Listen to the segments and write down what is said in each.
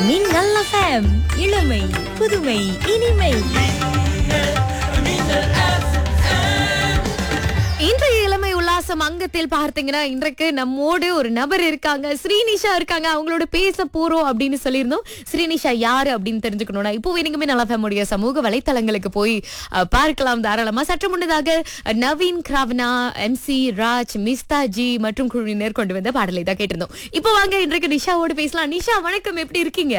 மின்னல் எஃப்எம் இளமை புதுமை இனிமை இன்றைய இளமை உல்லாசம் அங்கத்தில் பார்த்தீங்கன்னா இன்றைக்கு நம்மோடு ஒரு நபர் இருக்காங்க ஸ்ரீனிஷா இருக்காங்க அவங்களோட பேச போறோம் அப்படின்னு சொல்லியிருந்தோம் ஸ்ரீனிஷா யாரு அப்படின்னு தெரிஞ்சுக்கணும்னா இப்போ நீங்களுமே நல்லா ஃபேமுடைய சமூக வலைத்தளங்களுக்கு போய் அஹ், பார்க்கலாம் தாராளமா சற்று முன்னதாக அஹ், நவீன் கிராவனா எம்சி ராஜ் மிஸ்தாஜி மற்றும் குழுவினர் கொண்டு வந்த பாடலை தான் கேட்டிருந்தோம் இப்போ வாங்க இன்றைக்கு நிஷாவோடு பேசலாம் நிஷா வணக்கம் எப்படி இருக்கீங்க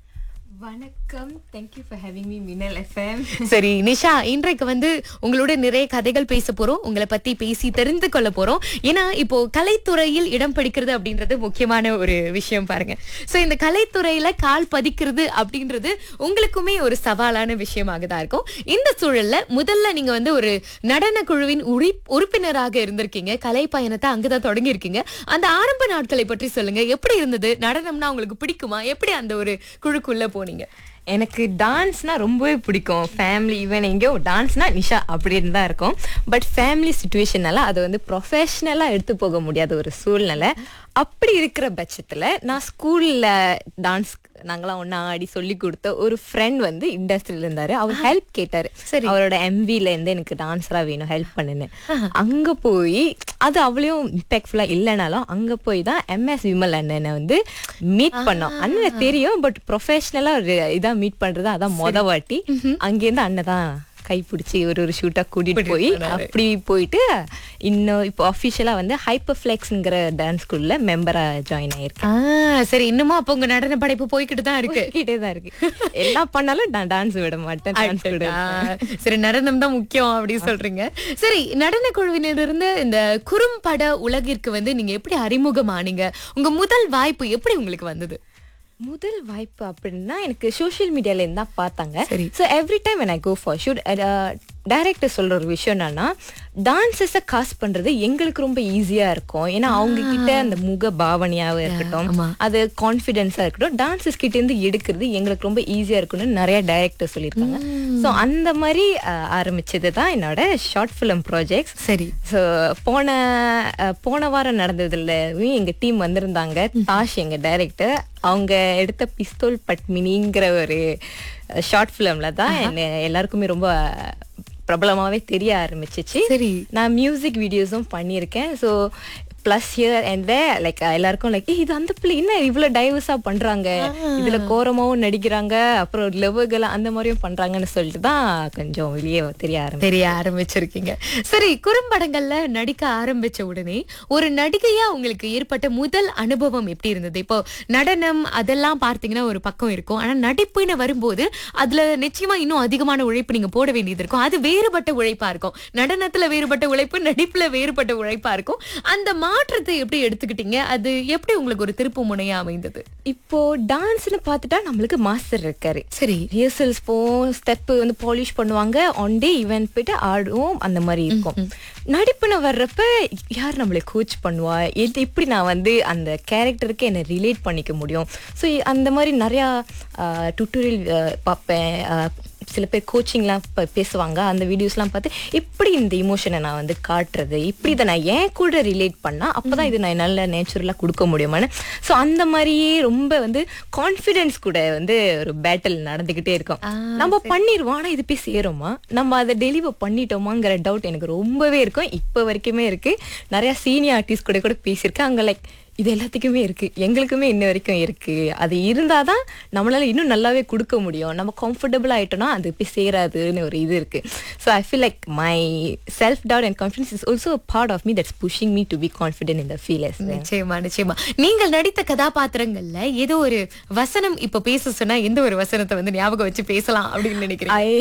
வணக்கம் தேங்க்யூ ஃபார் ஹேவிங் மீ மினல் எஃப்எம் சரி நிஷா இன்றைக்கு வந்து உங்களோட நிறைய கதைகள் பேச போறோம் உங்களை பத்தி பேசி தெரிந்து கொள்ள போறோம் ஏன்னா இப்போ கலைத்துறையில் இடம் பிடிக்கிறது அப்படின்றது முக்கியமான ஒரு விஷயம் பாருங்க சோ இந்த கலைத்துறையில கால் பதிக்கிறது அப்படின்றது உங்களுக்குமே ஒரு சவாலான விஷயமாக தான் இருக்கும் இந்த சூழல்ல முதல்ல நீங்க வந்து ஒரு நடன குழுவின் உரி உறுப்பினராக இருந்திருக்கீங்க கலை பயணத்தை அங்கதான் தொடங்கி இருக்கீங்க அந்த ஆரம்ப நாட்களை பற்றி சொல்லுங்க எப்படி இருந்தது நடனம்னா உங்களுக்கு பிடிக்குமா எப்படி அந்த ஒரு குழுக்குள்ள போனீங்க எனக்கு டான்ஸ்னா ரொம்பவே பிடிக்கும் ஃபேமிலி ஈவன் எங்கேயோ டான்ஸ்னா நிஷா அப்படின்னு தான் இருக்கும் பட் ஃபேமிலி சுச்சுவேஷனால அதை வந்து ப்ரொஃபஷ்னலாக எடுத்து போக முடியாத ஒரு சூழ்நிலை அப்படி இருக்கிற பட்சத்தில் நான் ஸ்கூலில் டான்ஸ் நாங்களாம் ஒன்றா ஆடி சொல்லி கொடுத்த ஒரு ஃப்ரெண்ட் வந்து இண்டஸ்ட்ரியில் இருந்தார் அவர் ஹெல்ப் கேட்டார் சரி. அவரோட எம்பில இருந்து எனக்கு டான்ஸராக வேணும் ஹெல்ப் பண்ணுன்னு அங்கே போய் அது அவ்வளோ இம்பேக்ட்ஃபுல்லாக இல்லைனாலும் அங்கே போய் தான் எம்எஸ் விமல் அண்ணனை வந்து மீட் பண்ணோம் அண்ணனை தெரியும் பட் ப்ரொஃபஷனலாக ஒரு இதாக மீட் பண்ணுறது அதான் மொத வாட்டி அங்கேருந்து அண்ணன் தான் கைப்பிடிச்சி ஒரு ஒரு ஷூட்டாக கூட்டிட்டு போய் அப்படி போயிட்டு இன்னும் இப்போ அஃபிஷியலாக வந்து ஹைப்பர் ஃப்ளெக்ஸ்ங்கிற டான்ஸ் ஸ்கூலில் மெம்பராக ஜாயின் ஆயிருக்கேன் ஆ சரி இன்னமும் அப்ப உங்க நடன படைப்பு போய்கிட்டு தான் இருக்கு கிட்டே தான் இருக்கு எல்லாம் பண்ணாலும் நான் டான்ஸ் விட மாட்டேன் டான்ஸ் விட ஆ, சரி நடனம் தான் முக்கியம் அப்படின்னு சொல்றீங்க சரி நடன குழுவினரிருந்து இந்த குறும்பட உலகிற்கு வந்து நீங்க எப்படி அறிமுகமானீங்க உங்க முதல் வாய்ப்பு எப்படி உங்களுக்கு வந்தது முதல் வாய்ப்பு அப்படின்னா எனக்கு சோஷியல் மீடியால இருந்து தான் பார்த்தாங்க சரி. So every time I go for shoot director சொல்ற ஒரு விஷயம் என்னன்னா டான்ஸஸை காசு பண்றது எங்களுக்கு ரொம்ப ஈஸியா இருக்கும் ஏன்னா அவங்க கிட்ட அந்த முக பாவனையாவும் இருக்கட்டும் ஆமா. அது கான்ஃபிடென்ஸா இருக்கட்டும் டான்சஸ் கிட்ட இருந்து எடுக்கிறது எங்களுக்கு ரொம்ப ஈஸியா இருக்கும்னு நிறைய டைரக்டர் சொல்லியிருக்காங்க ஸோ அந்த மாதிரி அஹ், ஆரம்பிச்சது தான் என்னோட ஷார்ட் ஃபிலிம் ப்ராஜெக்ட்ஸ் சரி ஸோ போன அஹ், போன வாரம் நடந்ததுல எங்க டீம் வந்திருந்தாங்க தாஷ் எங்க டைரக்டர் அவங்க எடுத்த பிஸ்தோல் பட்மினிங்கிற ஒரு ஷார்ட் ஃபிலிம்ல தான் என்ன எல்லாருக்குமே ரொம்ப பிரபலமாவே தெரிய ஆரம்பிச்சிச்சு சரி நான் மியூசிக் வீடியோஸும் பண்ணியிருக்கேன் so plus here and way like எல்லாருக்கும் லைக் இது அந்த பிள்ளை என்ன இவ்வளோ டைவர்ஸாக பண்ணுறாங்க இதில் கோரமாவும் நடிக்கிறாங்க அப்புறம் லெவர்கள் அந்த மாதிரியும் பண்ணுறாங்கன்னு சொல்லிட்டு தான் கொஞ்சம் வெளியே தெரிய ஆரம்பிச்சு தெரிய ஆரம்பிச்சிருக்கீங்க சரி குறும்படங்கள்ல நடிக்க ஆரம்பிச்ச உடனே ஒரு நடிகையா உங்களுக்கு ஏற்பட்ட முதல் அனுபவம் எப்படி இருந்தது இப்போ நடனம் அதெல்லாம் பார்த்தீங்கன்னா ஒரு பக்கம் இருக்கும் ஆனா நடிப்புன்னு வரும்போது அதுல நிச்சயமா இன்னும் அதிகமான உழைப்பு நீங்க போட வேண்டியது இருக்கும் அது வேறுபட்ட உழைப்பா இருக்கும் நடனத்துல வேறுபட்ட உழைப்பு நடிப்புல வேறுபட்ட உழைப்பா இருக்கும் அந்த மாற்றத்தை எப்படி எடுத்துக்கிட்டீங்க அது எப்படி உங்களுக்கு ஒரு திருப்பு முனையா அமைந்தது இப்போ டான்ஸ்னு பார்த்துட்டா நம்மளுக்கு மாஸ்டர் இருக்காரு சரி ரிஹர்சல்ஸ் போவோம் ஸ்டெப் வந்து பாலிஷ் பண்ணுவாங்க ஆன் டே ஈவென்ட் போயிட்டு ஆடுவோம் அந்த மாதிரி இருக்கும் நடிப்புன்னு வர்றப்ப யார் நம்மளை கோச் பண்ணுவா எது எப்படி நான் வந்து அந்த கேரக்டருக்கு என்னை ரிலேட் பண்ணிக்க முடியும் ஸோ அந்த மாதிரி நிறையா டுட்டோரியல் பார்ப்பேன் ஆஹ், சில பேர் கோச்சிங்லாம் பேசுவாங்க அந்த வீடியோஸ்லாம் பார்த்து எப்படி இந்த இமோஷனை நான் வந்து காட்டுறது இப்படி இதை நான் ஏன் கூட ரிலேட் பண்ணா அப்பதான் இது நான் நல்ல நேச்சுரலாக கொடுக்க முடியுமான்னு ஸோ அந்த மாதிரியே ரொம்ப வந்து கான்ஃபிடென்ஸ் கூட வந்து ஒரு பேட்டில் நடந்துக்கிட்டே இருக்கும் நம்ம பண்ணிடுவோம் ஆனா இது போய் சேருமா நம்ம அதை டெலிவர் பண்ணிட்டோமாங்கிற டவுட் எனக்கு ரொம்பவே இருக்கும் இப்போ வரைக்குமே இருக்கு நிறைய சீனியர் ஆர்டிஸ்ட் கூட கூட பேசியிருக்கேன் அங்க லைக் இது எல்லாத்துக்குமே இருக்கு எங்களுக்குமே இன்ன வரைக்கும் இருக்கு அது இருந்தாதான் நம்மளால இன்னும் நல்லாவே கொடுக்க முடியும் நம்ம கம்ஃபர்டபுள் ஆயிட்டோம்னா அது போய் சேராதுன்னு ஒரு இது இருக்கு so I feel like my self doubt and confidence is also part of me that's pushing me to be confident in the feel yes நிச்சயமா நிச்சயமா நீங்கள் நடித்த கதாபாத்திரங்கள்ல ஏதோ ஒரு வசனம் இப்ப பேச சொன்னா எந்த ஒரு வசனத்தை வந்து ஞாபகம் வச்சு பேசலாம் அப்படின்னு நினைக்கிறேன் ஐ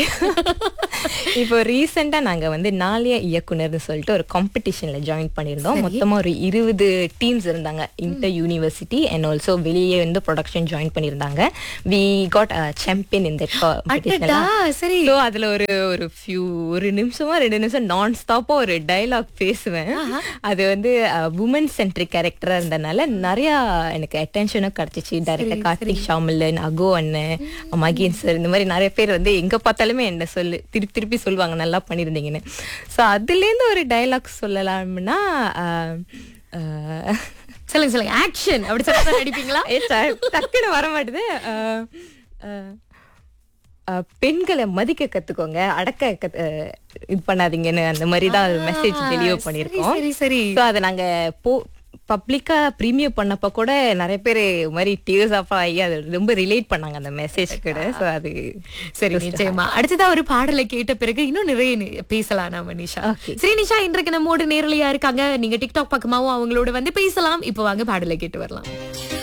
இப்போ ரீசெண்டா நாங்க வந்து நாளைய இயக்குனர்னு சொல்லிட்டு ஒரு காம்படிஷன்ல ஜாயின் பண்ணியிருந்தோம் மொத்தமா ஒரு இருபது டீம்ஸ் இருந்தாங்க இன்டர் யூனிவர்சிட்டி அண்ட் ஆல்சோ வெளியே வந்து ப்ரொடக்ஷன் ஜாயின் பண்ணியிருந்தாங்க வி காட் சாம்பியன் இந்த அடடா, சரி. ஸோ அதுல ஒரு ஒரு ஃபியூ ஒரு நிமிஷமா ரெண்டு நிமிஷம் நான் ஸ்டாப்பா ஒரு டைலாக் பேசுவேன் அது வந்து உமன் சென்ட்ரிக் கேரக்டரா இருந்தனால நிறைய எனக்கு அட்டென்ஷனும் கிடைச்சிச்சு டைரக்டர் கார்த்திக் ஷாமில்லன் அகோ அண்ணன் மகேன் சார் இந்த மாதிரி நிறைய பேர் வந்து எங்க பார்த்தாலுமே என்ன சொல்லு திருப்பி திருப்பி சொல்லுவாங்க நல்லா பண்ணியிருந்தீங்கன்னு ஸோ அதுலேருந்து ஒரு டைலாக் சொல்லலாம்னா ஆஹ், ஆஹ், சொல்லுங்க சொல்லுங்க ஆக்ஷன் அப்படி சொன்னா நடிப்பீங்களா ஏ, ட- டக்குன்னு வர மாட்டுது அஹ், அஹ், அஹ், பெண்களை மதிக்க கத்துக்கோங்க அடக்க கத்து- அஹ், இது பண்ணாதீங்கன்னு அந்த மாதிரி தான் மெசேஜ் டெலிவர் பண்ணிருக்கோம் சரி சரி ஸோ அதை நாங்க போ பப்ளிக்கா ப்ரீமியம் பண்ணப்ப கூட நிறைய பேர் இது மாதிரி டியர்ஸ் ஆஃப் ஆகி அது ரொம்ப ரிலேட் பண்ணாங்க அந்த மெசேஜ் கூட ஸோ அது சரி நிச்சயமா அடுத்ததா ஒரு பாடலை கேட்ட பிறகு இன்னும் நிறைய நி- பேசலாம் நாம நிஷா Okay. சரி நிஷா இன்றைக்கு நம்மோடு நேரலையா இருக்காங்க நீங்க டிக்டாக் பக்கமாவும் அவங்களோட வந்து பேசலாம் இப்போ வாங்க பாடலை கேட்டு வரலாம்